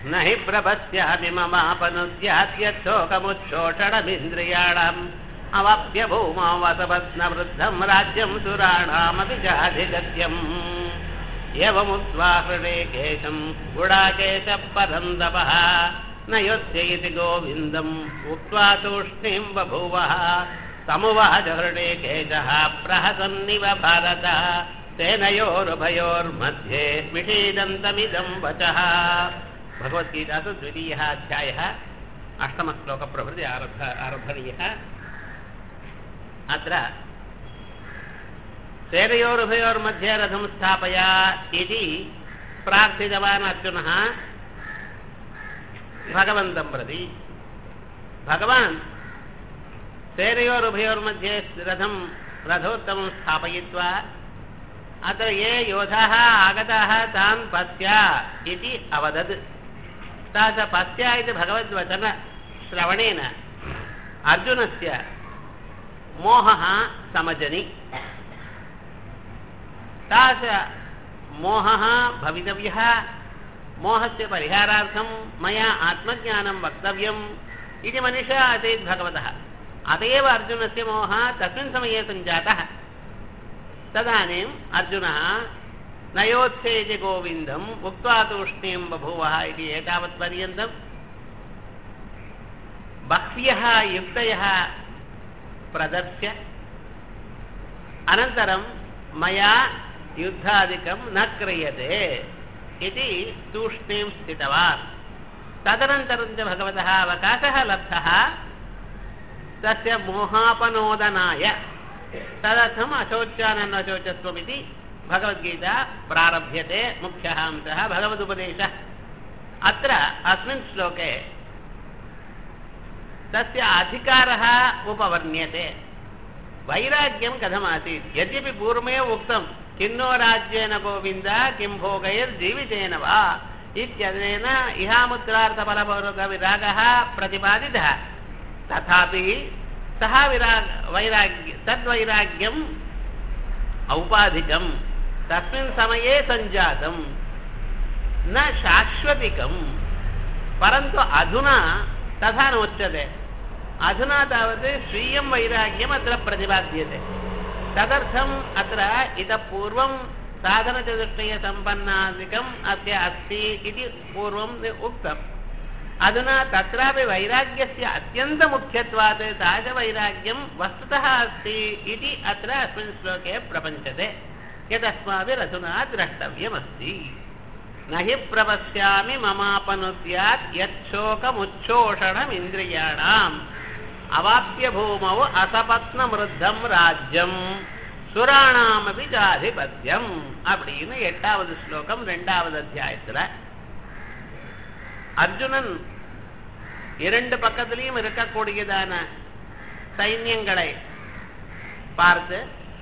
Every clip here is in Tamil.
न हि प्रपश्यामि ममापनुद्यात्यच्छोकमुच्छोषणमिन्द्रियाणाम् अवाप्य भूमौ वसवत्नवृद्धम् राज्यम् सुराणामपि चाधिगत्यम् एवमुक्त्वा हृदे केशम् गुडाकेशः परन्दपः न योत्स्य इति गोविन्दम् उक्त्वा तूष्णीम् बभूवः समुवाच हृदे केशः प्रहसन्निव भारत तेनयोरुभयोर्मध्ये विषीदन्तमिदम् वचः भगवद्गीतासु द्वितीयः अध्यायः अष्टमश्लोकप्रभृति आरब्ध आरभणीयः अत्र सेनयोरुभयोर्मध्ये रथं स्थापय इति प्रार्थितवान् अर्जुनः भगवन्तं प्रति भगवान् सेनयोरुभयोर्मध्ये रथं रथोत्तमं स्थापयित्वा अत्र ये योधाः आगताः तान् पश्य इति अवदत् सा च पश्य इति भगवद्वचनश्रवणेन अर्जुनस्य मोहः समजनि सा च मोहः भवितव्यः मोहस्य परिहारार्थं मया आत्मज्ञानं वक्तव्यम् इति मनीषा आसीत् भगवतः अत एव अर्जुनस्य मोहः तस्मिन् समये सञ्जातः तदानीम् अर्जुनः नयोत्सेति गोविन्दम् उक्त्वा तूष्णीं बभूवः इति एतावत्पर्यन्तं बह्व्यः युक्तयः प्रदर्श्य अनन्तरं मया युद्धादिकं न क्रियते इति तूष्णीं स्थितवान् तदनन्तरं च भगवतः अवकाशः लब्धः तस्य मोहापनोदनाय तदर्थम् अशोच्यानन्वशोचत्वमिति भगवद्गीता प्रारभ्यते मुख्यः अंशः भगवदुपदेशः अत्र अस्मिन् श्लोके तस्य अधिकारः उपवर्ण्यते वैराग्यं कथमासीत् यद्यपि पूर्वमेव उक्तं किन्नो राज्येन गोविन्द किं भोगैर्जीवितेन वा इत्यनेन इहामुद्रार्थफलपूर्वकविरागः प्रतिपादितः तथापि सः विराग वैराग्य तद्वैराग्यम् औपाधिकं तस्मिन् समये सञ्जातं न शाश्वतिकं परन्तु अधुना तथा नोच्यते अधुना तावत् स्वीयं वैराग्यम् अत्र प्रतिपाद्यते तदर्थम् अत्र इतः पूर्वं साधनचतुष्टयसम्पन्नादिकम् अस्य अस्ति इति पूर्वम् उक्तम् अधुना तत्रापि वैराग्यस्य अत्यन्तमुख्यत्वात् तादृशवैराग्यं वस्तुतः अस्ति इति अत्र अस्मिन् श्लोके प्रपञ्चते यदस्माभिरधुना द्रष्टव्यमस्ति न हि प्रपश्यामि ममापनु स्यात् यच्छोकमुच्छोषणमिन्द्रियाणाम् अवाप्य भूमौ असपत्नमृद्धं ராஜ்யம் சுராணாமபி ஜாதிபத்தியம் அப்படின்னு எட்டாவது ஸ்லோகம் ரெண்டாவது அத்தியாயத்துல அர்ஜுனன் இரண்டு பக்கத்திலையும் இருக்கக்கூடியதான சைன்யங்களை பார்த்து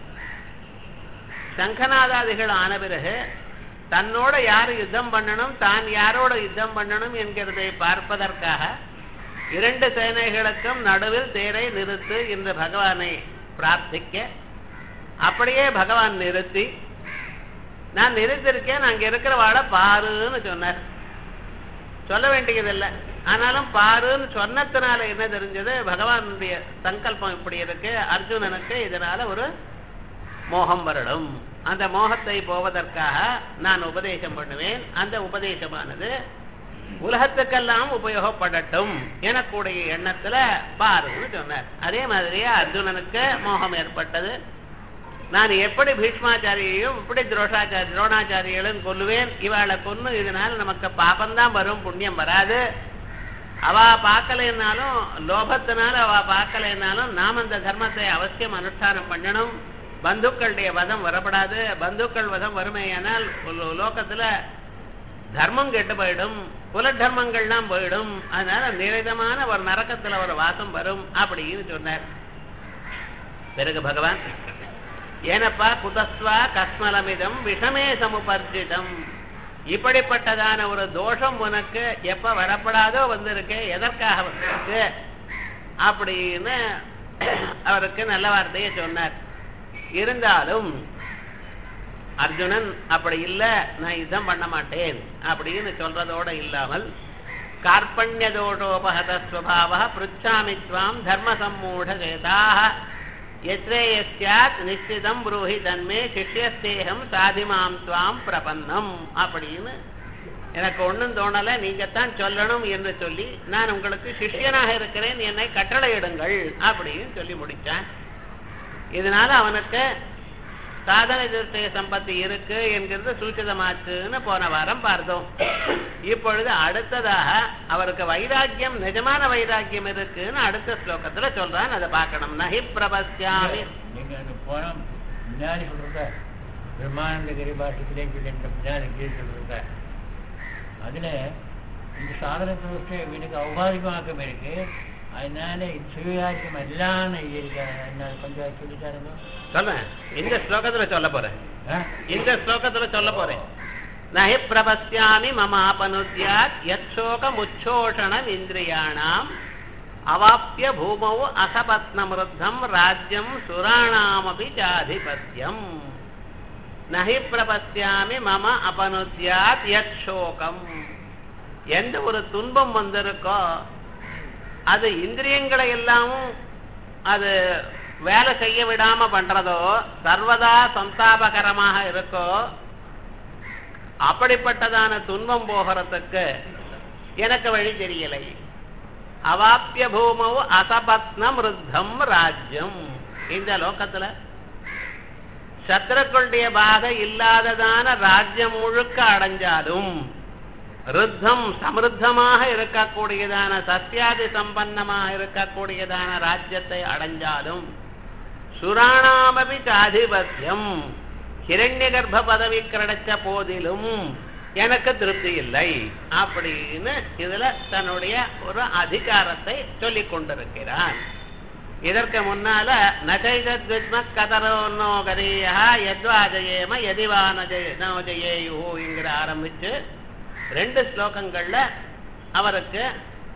சங்கநாதாதிகள் ஆன பிறகு தன்னோட யார் யுத்தம் பண்ணணும் தான் யாரோட யுத்தம் பண்ணணும் என்கிறதை பார்ப்பதற்காக இரண்டு சேனைகளுக்கும் நடுவில் தேரை நிறுத்து என்று பகவானை பிரார்த்திக்க அப்படியே பகவான் நிறுத்தி நான் நிறுத்திருக்கேன் அங்க இருக்கிறவாளை பாருன்னு சொன்னார் சொல்ல வேண்டியதில்லை ஆனாலும் பாருன்னு சொன்னதுனால என்ன தெரிஞ்சது பகவானுடைய சங்கல்பம் இப்படி இருக்கு அர்ஜுனனுக்கு இதனால ஒரு மோகம் வரணும் அந்த மோகத்தை போவதற்காக நான் உபதேசம் பண்ணுவேன் அந்த உபதேசமானது உலகத்துக்கெல்லாம் உபயோகப்படட்டும் எனக்கூடிய எண்ணத்துல பாருன்னு சொன்னார் அதே மாதிரியே அர்ஜுனனுக்கு மோகம் ஏற்பட்டது நான் எப்படி பீஷ்மாச்சாரியையும் இப்படி துரோஷாச்சாரி துரோணாச்சாரியர்களும் கொல்லுவேன் இவாளை கொன்னு இதனால நமக்கு பாபம்தான் வரும் புண்ணியம் வராது அவ பார்க்கலைன்னாலும் லோபத்தினால அவ பார்க்கலைன்னாலும் நாம் அந்த தர்மத்தை அவசியம் அனுஷ்டானம் பண்ணணும் பந்துக்களுடைய வதம் வரப்படாது பந்துக்கள் வதம் வறுமையானால் லோகத்துல தர்மம் கெட்டு போயிடும் குல தர்மங்கள்லாம் போயிடும் அதனால நிரதமான ஒரு நரக்கத்துல ஒரு வாசம் வரும் அப்படின்னு சொன்னார் பிறகு பகவான் ஏனப்பா குதஸ்வா கஸ்மலமிதம் விஷமே சமுபர்ஜிதம் இப்படிப்பட்டதான ஒரு தோஷம் உனக்கு எப்ப வரப்படாதோ வந்திருக்கு எதற்காக வந்திருக்கு அப்படின்னு அவருக்கு நல்ல வார்த்தையை சொன்னார் இருந்தாலும் அர்ஜுனன் அப்படி இல்லை நான் யுத்தம் பண்ண மாட்டேன் அப்படின்னு சொல்றதோட இல்லாமல் कार्पण्यदोषोपहतस्वभावः पृच्छामि त्वां धर्मसम्मूढचेताः यत्रेय स्यात् நிச்சிதம் ப்ரூஹி தன்மே சிஷ்யஸ்தேகம் சாதிமாம் துவாம் பிரபன்னம் அப்படின்னு எனக்கு ஒண்ணும் தோணல நீங்கத்தான் சொல்லணும் என்று சொல்லி நான் உங்களுக்கு சிஷ்யனாக இருக்கிறேன் என்னை கட்டளையிடுங்கள் அப்படின்னு சொல்லி முடிச்சான் இதனால அவனுக்கு சாதன திருஷ்டைய சம்பத்தி இருக்கு என்கிறது சூச்சிதமாச்சுன்னு போன வாரம் பார்த்தோம் இப்பொழுது அடுத்ததாக அவருக்கு வைராக்கியம் நிஜமான வைராக்கியம் இருக்குன்னு அடுத்த ஸ்லோகத்துல சொல்றான் அதை பார்க்கணும் நகி பிரபஸ்யாமி நீங்க அந்த போன முன்னாடி சொல்றத பிரம்மானந்தகிரி பாஷத்திலே சொல்லின்ற முன்னாடி கீழே சொல்றத அதுல இந்த சாதன திருஷ்டி இவனுக்கு ஔபாதிகமாக்கம் இருக்கு அதனால இது சிவயாக்கியம் எல்லான்னு இருக்கு என்ன கொஞ்சம் சொல்லித்தாருங்க சொல்றேன் இந்த ஸ்லோகத்துல சொல்ல போறேன் ஆ? இந்த ஸ்லோகத்துல சொல்ல போறேன் நஹி பிரபஸ்யாமி மமாபனுத்யாத் யச்சோகமுச்சோஷணம் இந்திரியாணாம் அவாப்பிய பூமௌ அசபத்னமிருத்தம் ராஜ்யம் சுராணாமபி சாதிபத்தியம் நஹி பிரபஸ்யாமி மம அபனுத்யாத் யச்சோகம் எந்த ஒரு துன்பம் வந்திருக்கோ அது இந்திரியங்களை எல்லாமும் அது வேலை செய்ய விடாம பண்றதோ சர்வதா சந்தாபகரமாக இருக்கோ அப்படிப்பட்டதான துன்பம் போகிறதுக்கு எனக்கு வழி தெரியலை அவாப்பிய பூமவு அசபத்ன மிருத்தம் ராஜ்யம் இந்த லோகத்துல சத்ருக்களுடைய பாதை இல்லாததான ராஜ்யம் முழுக்க அடைஞ்சாலும் ருத்தம் சமிருத்தமாக இருக்கக்கூடியதான சத்தியாதி சம்பன்னமாக இருக்கக்கூடியதான ராஜ்யத்தை அடைஞ்சாலும் சுராணாமபி சாதிபத்தியம் ஹிரண்ய கர்ப்ப பதவி கிடைச்ச போதிலும் எனக்கு திருப்தி இல்லை அப்படின்னு இதுல தன்னுடைய ஒரு அதிகாரத்தை சொல்லிக் கொண்டிருக்கிறான் இதற்கு முன்னால நகைதத்வித்ம கதரோன்னோ கரீயா எத்வாஜயேம எதிவானஜயோஜயேயுங்கிற ஆரம்பிச்சு ரெண்டு ஸ்லோகங்கள்ல அவருக்கு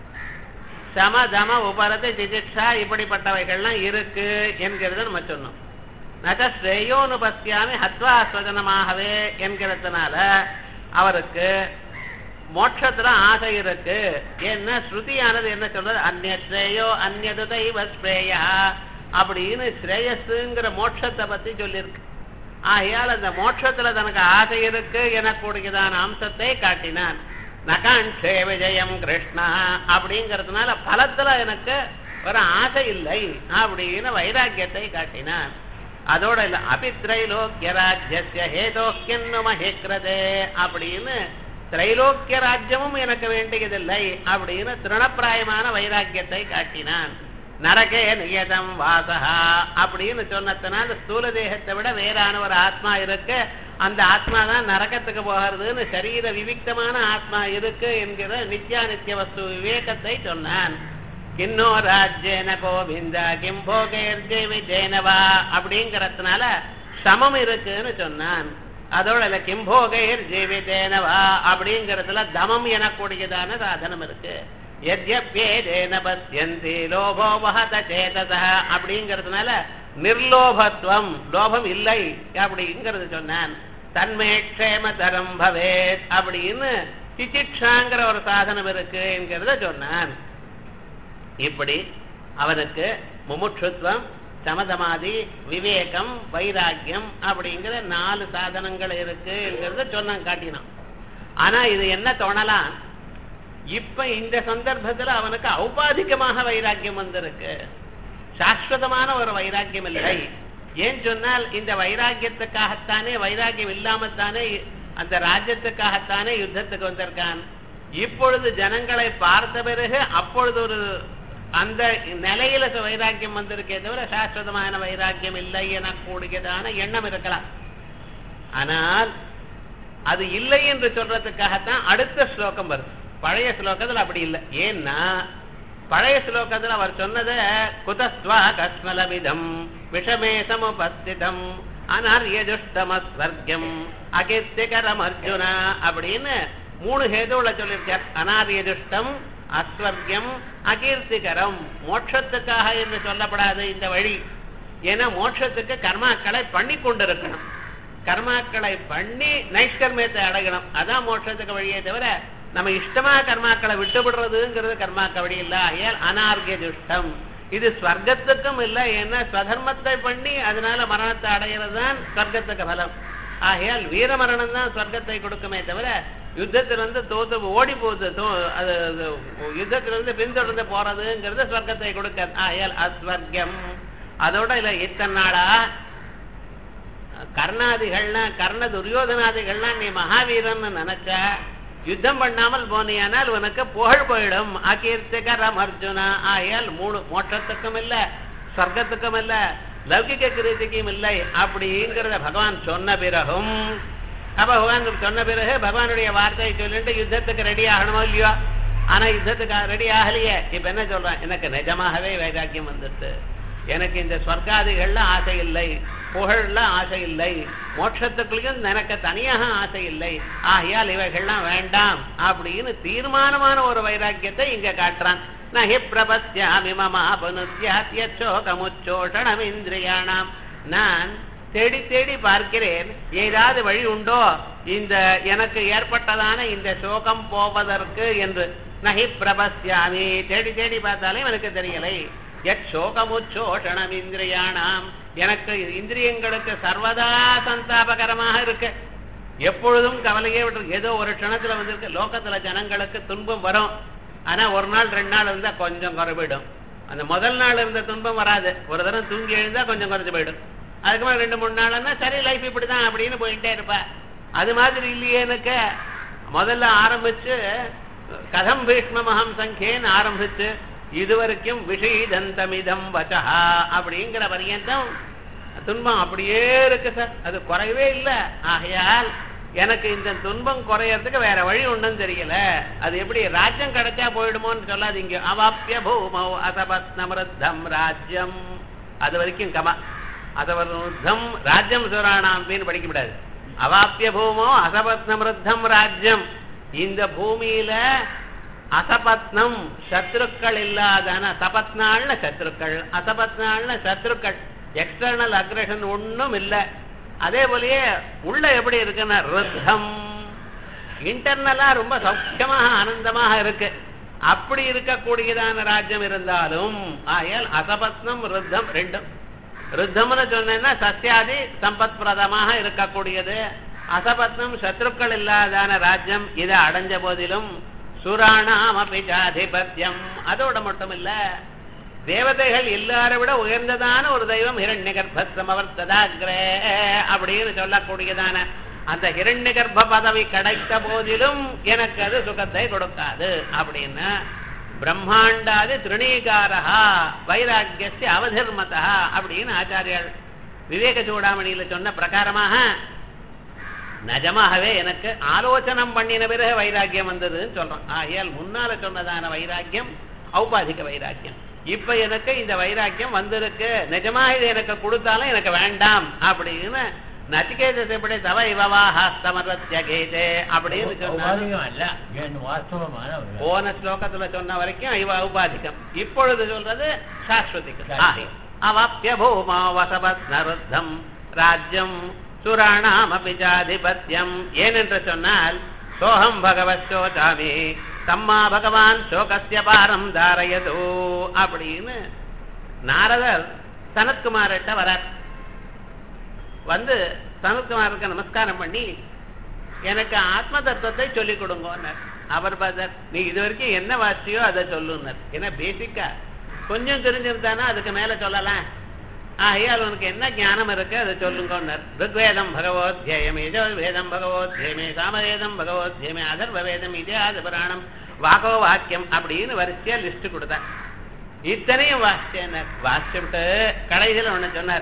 சம தம உபரதி திதிக்ஷா இப்படிப்பட்டவைகள்லாம் இருக்கு என்கிறத நம்ம சொன்னோம் நக ஸ்ரேயோனுபத்தியாமி ஹத்வா ஸ்வஜனமாகவே என்கிறதுனால அவருக்கு மோட்சத்துல ஆசை இருக்கு என்ன ஸ்ருதியானது என்ன சொல்றது அந்நிய ஸ்ரேயோ அந்நது தெய்வ ஸ்ரேயா அப்படின்னு ஸ்ரேயஸுங்கிற மோட்சத்தை பத்தி சொல்லியிருக்கு ஆகையால் அந்த மோட்சத்துல தனக்கு ஆசை இருக்கு எனக்கூடியதான அம்சத்தை காட்டினான் நகாண்டே விஜயம் கிருஷ்ணா அப்படிங்கிறதுனால பலத்துல எனக்கு ஒரு ஆசை இல்லை அப்படின்னு வைராக்கியத்தை காட்டினான் அதோட இல்ல அபித்ரைலோக்கிய ராஜ்யஸ்ய ஹேதோக்கியன்னு மகேக்ரதே அப்படின்னு திரைலோக்கிய ராஜ்யமும் எனக்கு வேண்டியதில்லை அப்படின்னு திருணப்பிராயமான வைராக்கியத்தை காட்டினான் நரகே நியதம் வாசகா அப்படின்னு சொன்னதுனால ஸ்தூல தேகத்தை விட வேறான ஒரு ஆத்மா இருக்கு அந்த ஆத்மா தான் நரகத்துக்கு போகிறதுன்னு சரீர விவிக்தமான ஆத்மா இருக்கு என்கிற நித்யா நித்திய வஸ்து விவேகத்தை சொன்னான் கின்னோ ராஜ்யேன கோவிந்தா கிம் போகேர்ஜே விஜேனவா அப்படிங்கறதுனால சமம் இருக்குன்னு சொன்னான் அதோட இல்ல கிம்போகைர் ஜீவிதேனவா அப்படிங்கறதுல தமம் எனக்கூடியதான சாதனம் இருக்கு எத்யப்பேதேன பத்யந்தி லோபோ வஹத சேதசா அப்படிங்கறதுனால நிர்லோபத்துவம் லோபம் இல்லை அப்படிங்கிறது சொன்னான் தன்மே க்ஷேம தரம் பவேத் அப்படின்னு சிச்சிக்ஷாங்கிற ஒரு சாதனம் இருக்கு என்கிறத சொன்னான் இப்படி அவனுக்கு முமுட்சுத்வம் சமதமாதி விவேகம் வைராக்கியம் அப்படிங்கிற நாலு சாதனங்கள் இருக்கு என்கிறத சொன்னான் காட்டினான் ஆனா இது என்ன தோணலாம் இப்ப இந்த சந்தர்ப்பத்துல அவனுக்கு ஔபாதிகமாக வைராக்கியம் வந்திருக்கு சாஸ்வதமான ஒரு வைராக்கியம் இல்லை ஏன் சொன்னால் இந்த வைராக்கியத்துக்காகத்தானே வைராக்கியம் இல்லாமத்தானே அந்த ராஜ்யத்துக்காகத்தானே யுத்தத்துக்கு வந்திருக்கான் இப்பொழுது ஜனங்களை பார்த்த பிறகு அப்பொழுது ஒரு அந்த நிலையில வைராக்கியம் வந்திருக்கே தவிர சாஸ்வதமான வைராக்கியம் இல்லை என கூடியதான எண்ணம் இருக்கலாம் ஆனால் அது இல்லை என்று சொல்றதுக்காகத்தான் அடுத்த ஸ்லோகம் வருது பழைய ஸ்லோகத்துல அப்படி இல்லை ஏன்னா பழைய ஸ்லோகத்துல அவர் சொன்னத குதஸ்வா கஸ்மலவிதம் விஷமே சமுபஸ்திதம் அனாரியஜுஷ்டமஸ்வர்க்கம் அகிர்த்திகரம் அர்ஜுனா அப்படின்னு மூணு ஹேதுவுல சொல்லியிருக்கார் அனாரியஜுஷ்டம் அஸ்வர்க்கம் அகீர்த்திகரம் மோட்சத்துக்காக என்று சொல்லப்படாது இந்த வழி ஏன்னா மோட்சத்துக்கு கர்மாக்களை பண்ணி கொண்டிருக்கணும் கர்மாக்களை பண்ணி நைஷ்கர்மியத்தை அடையணும் அதான் மோட்சத்துக்கு வழியே தவிர நம்ம இஷ்டமா கர்மாக்களை விட்டுவிடுறதுங்கிறது கர்மா கவடி இல்ல ஆகையால் அனார்கிய துஷ்டம் இது ஸ்வர்க்கத்துக்கும் இல்லை ஏன்னா ஸ்வதர்மத்தை பண்ணி அதனால மரணத்தை அடைகிறது தான் ஸ்வர்க்கத்துக்கு பலம் ஆகையால் வீர மரணம் தான் ஸ்வர்க்கத்தை கொடுக்குமே தவிர யுத்தத்திலிருந்து தோத்து ஓடி போகுது தோ அது அது யுத்தத்திலிருந்து பின்தொடர்ந்து போறதுங்கிறது ஸ்வர்க்கத்தை கொடுக்க ஆகையால் அஸ்வர்க்கம் அதோட இல்ல இத்தனை நாளா கர்ணாதிகள்னா கர்ண துரியோதனாதிகள்லாம் நீ மகாவீரன்னு நினைச்ச யுத்தம் பண்ணாமல் போனியானால் உனக்கு புகழ் போயிடும் அகீர்த்திகரம் அர்ஜுனா ஆகையால் மூணு மோட்சத்துக்கும் இல்ல சொர்க்கத்துக்கும் இல்ல லௌகிக கிருதிக்கும் இல்லை அப்படிங்கிறத பகவான் சொன்ன பிறகும் அப்ப பகவான் சொன்ன பிறகு பகவானுடைய வார்த்தையை சொல்லிட்டு யுத்தத்துக்கு ரெடி ஆகணுமோ இல்லையோ ஆனா யுத்தத்துக்கு ரெடி ஆகலையே இப்ப என்ன சொல்றான் எனக்கு நிஜமாகவே வைராக்கியம் வந்துட்டு எனக்கு இந்த சொர்க்காதிகள்ல ஆசை இல்லை புகழ்ல ஆசை இல்லை மோட்சத்துக்குள்ளேயும் எனக்கு தனியாக ஆசை இல்லை ஆகையால் இவைகள்லாம் வேண்டாம் அப்படின்னு தீர்மானமான ஒரு வைராக்கியத்தை இங்க காட்டுறான் நஹி பிரபஸ்யாமி மமாபனுத்யாத்யோகமுச்சோஷணம் இந்திரியாணாம் நான் தேடி தேடி பார்க்கிறேன் ஏதாவது வழி உண்டோ இந்த எனக்கு ஏற்பட்டதான இந்த சோகம் போவதற்கு என்று நகி பிரபஸ்யாமி தேடி தேடி பார்த்தாலும் எனக்கு தெரியலை எட் சோகமுச்சோஷணம் இந்திரியானாம் எனக்கு இந்திரியங்களுக்கு சர்வதா சந்தாபகரமாக இருக்கு எப்பொழுதும் கவலையே விட்டு ஏதோ ஒரு க்ஷணத்துல வந்திருக்கு லோகத்துல ஜனங்களுக்கு துன்பம் வரும் ஆனா ஒரு நாள் ரெண்டு நாள் இருந்தா கொஞ்சம் குறைவிடும் அந்த முதல் நாள் இருந்த துன்பம் வராது ஒரு தரம் தூங்கி எழுந்தா கொஞ்சம் குறைஞ்சு போயிடும் அதுக்கப்புறம் ரெண்டு மூணு நாள்னா சரி லைஃப் இப்படிதான் அப்படின்னு போயிட்டே இருப்பா அது மாதிரி இல்லையே எனக்கு முதல்ல ஆரம்பிச்சு கதம் பீஷ்மமகம் சங்கேன்னு ஆரம்பிச்சு இதுவரைக்கும் விஷீதந்தமிதம் வச்சஹா அப்படிங்கிற பரியந்தம் துன்பம் அப்படியே இருக்கு சார் அது குறையவே இல்லை ஆகையால் எனக்கு இந்த துன்பம் குறையறதுக்கு வேற வழி ஒண்ணும் தெரியல அது எப்படி ராஜ்யம் கிடைச்சா போயிடுமோன்னு சொல்லாதீங்க அவாப்பிய பூமௌ அசபத்னமிருத்தம் ராஜ்யம் அது வரைக்கும் கமா அதவருத்தம் ராஜ்யம் சுராணாம் அப்படின்னு படிக்க முடியாது அவாப்பிய பூமோ அசபத்னமிருத்தம் ராஜ்யம் இந்த பூமியில அசபத்னம் சத்ருக்கள் இல்லாதான சபத்னாள்னு சத்ருக்கள் அசபத்னாள்னு சத்ருக்கள் எக்ஸ்டர்னல் அக்ரஷன் ஒண்ணும் இல்லை அதே போலயே உள்ள எப்படி இருக்குன்னா ருத்தம் இன்டர்னலா ரொம்ப சௌக்கியமாக ஆனந்தமாக இருக்கு அப்படி இருக்கக்கூடியதான ராஜ்யம் இருந்தாலும் ஆயால் அசபத்னம் ருத்தம் ரெண்டும் ருத்தம்னு சொன்னேன்னா சத்தியாதி சம்பத் பிரதமாக இருக்கக்கூடியது அசபத்னம் சத்ருக்கள் இல்லாதான ராஜ்யம் இதை அடைஞ்ச போதிலும் சுராணாம் அபிஜாதிபத்தியம் அதோட மட்டும் இல்ல தேவதைகள் எல்லாரை விட உயர்ந்ததான ஒரு தெய்வம் ஹிரண்ய கர்ப்பசமவர்த்ததாகிரே அப்படின்னு சொல்லக்கூடியதான அந்த ஹிரண்ய கர்ப்ப பதவி கிடைத்த போதிலும் எனக்கு அது சுகத்தை கொடுக்காது அப்படின்னா பிரம்மாண்டாதி திருணீகாரா வைராக்கிய அவதர்மதா அப்படின்னு ஆச்சாரியால் விவேக சூடாமணியில சொன்ன பிரகாரமாக நிஜமாகவே எனக்கு ஆலோசனம் பண்ணின பிறகு வைராக்கியம் வந்ததுன்னு சொல்றோம் ஆகையால் முன்னால சொன்னதான வைராக்கியம் ஔபாதிக வைராக்கியம் இப்ப எனக்கு இந்த வைராக்கியம் வந்திருக்கு நிஜமா இது எனக்கு கொடுத்தாலும் எனக்கு வேண்டாம் அப்படின்னு நச்சிகேதத்தை எப்படி தவ இவவாஹஸ்தமரத்ய கேதே அப்படின்னு சொன்னாரு உபாதிகம் அல்ல என் வாஸ்தவமான ஒரு போன ஸ்லோகத்துல சொன்ன வரைக்கும் இவ உபாதிகம் இப்பொழுது சொல்றது சாஸ்வதிகம் ஆகி அவாப்பிய பூமா வசபத்னருத்தம் ராஜ்யம் சுராணாம் அபிஜாதிபத்தியம் ஏனென்று சொன்னால் சோகம் பகவத் சோசாமி தம்மா பகவான் சோகஸ்ய பாரம் தாரயதோ அப்படின்னு நாரதர் சனத்குமார்கிட்ட வரார் வந்து சனத்குமாருக்கு நமஸ்காரம் பண்ணி எனக்கு ஆத்ம தத்துவத்தை சொல்லிக் கொடுங்கன்னார் அவர் பார்த்தார் நீ இது வரைக்கும் என்ன வாசியோ அதை சொல்லுன்னார் ஏன்னா பேசிக்கா கொஞ்சம் தெரிஞ்சிருந்தானா அதுக்கு மேல சொல்லலாம் ஆகையால் உனக்கு என்ன ஞானம் இருக்கு அதை சொல்லுங்கன்னார் ருக்வேதம் பகவோத்தியமே வேதம் பகவோத்தியமே சாமவேதம் பகவோத்தியமே அதர்வ வேதம் இதிகாத புராணம் வாகோ வாக்கியம் அப்படின்னு வரிசையா லிஸ்ட் கொடுத்தார் இத்தனையும் வாசிச்சேன்னார் வாசிச்சுட்டு கடைசியில் ஒண்ணு சொன்னார்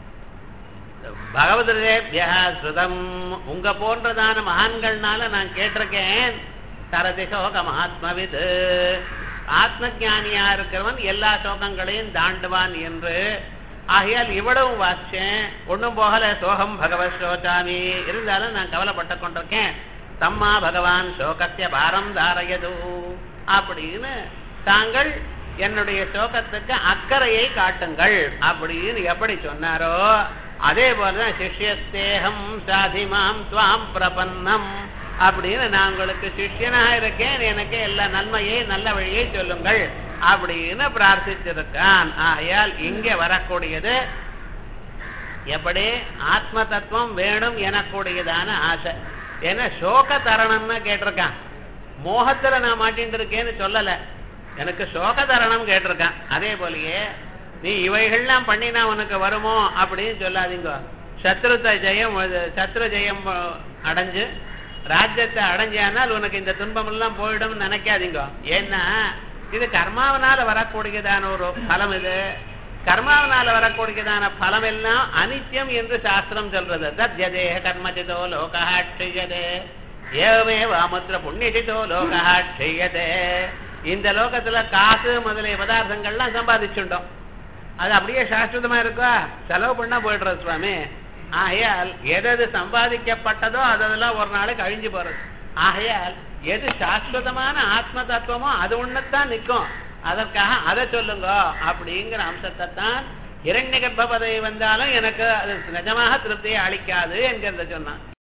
பகவதேபியா ஸ்ருதம் உங்க போன்றதான மகான்கள்னால நான் கேட்டிருக்கேன் தரதி சோக மகாத்மவித் ஆத்ம ஞானியா இருக்கிறவன் எல்லா சோகங்களையும் தாண்டுவான் என்று ஆகையால் இவ்வளவும் வாசிச்சேன் ஒண்ணும் போகல சோகம் பகவத் சோச்சாமி இருந்தாலும் நான் கவலைப்பட்டு கொண்டிருக்கேன் தம்மா பகவான் சோகத்திய பாரம் தாரயது அப்படின்னு தாங்கள் என்னுடைய சோகத்துக்கு அக்கறையை காட்டுங்கள் அப்படின்னு எப்படி சொன்னாரோ அதே போலதான் சிஷ்யஸ்தேகம் சாதிமாம் துவாம் பிரபன்னம் அப்படின்னு நான் உங்களுக்கு சிஷ்யனாக இருக்கேன் எனக்கு எல்லா நன்மையை நல்ல வழியை சொல்லுங்கள் அப்படின்னு பிரார்த்திச்சிருக்கான் ஆகையால் இங்கே வரக்கூடியது எப்படி ஆத்ம தத்துவம் வேணும் எனக்கூடியதான ஆசை ஏன்னா சோக தரணம்னு கேட்டிருக்கான் மோகத்துல நான் மாட்டின்னு இருக்கேன்னு சொல்லல எனக்கு சோக தரணம் கேட்டிருக்கான் அதே போலயே நீ இவைகள்லாம் பண்ணினா உனக்கு வருமோ அப்படின்னு சொல்லாதீங்க சத்ருத்த ஜெயம் சத்ரு ஜெயம் அடைஞ்சு ராஜ்யத்தை அடைஞ்சானால் உனக்கு இந்த துன்பம் எல்லாம் போயிடும்னு நினைக்காதீங்க ஏன்னா இது கர்மாவனால வரக்கூடியதான ஒரு பலம் இது கர்மாவனால வரக்கூடியதான பலம் எல்லாம் அனித்யம் என்று சாஸ்திரம் சொல்றது தத்யதே கர்மஜிதோ லோகா க்ஷயதே ஏவமே வாமுத்திர புண்ணியஜிதோ லோகா க்ஷயதே இந்த லோகத்துல காசு முதலிய பதார்த்தங்கள்லாம் சம்பாதிச்சுட்டோம் அது அப்படியே சாஸ்வதமா இருக்கா செலவு பண்ணா போயிடுறது சுவாமி ஆகையால் எது சம்பாதிக்கப்பட்டதோ அதெல்லாம் ஒரு நாளைக்கு அழிஞ்சு போறது ஆகையால் எது சாஸ்வதமான ஆத்ம தத்துவமோ அது ஒண்ணுத்தான் நிற்கும் அதற்காக அதை சொல்லுங்க அப்படிங்கிற அம்சத்தை தான் இரண்ய கர்ப்ப பதவி வந்தாலும் எனக்கு அது நிஜமாக திருப்தியை அளிக்காது என்கிறத சொன்னான்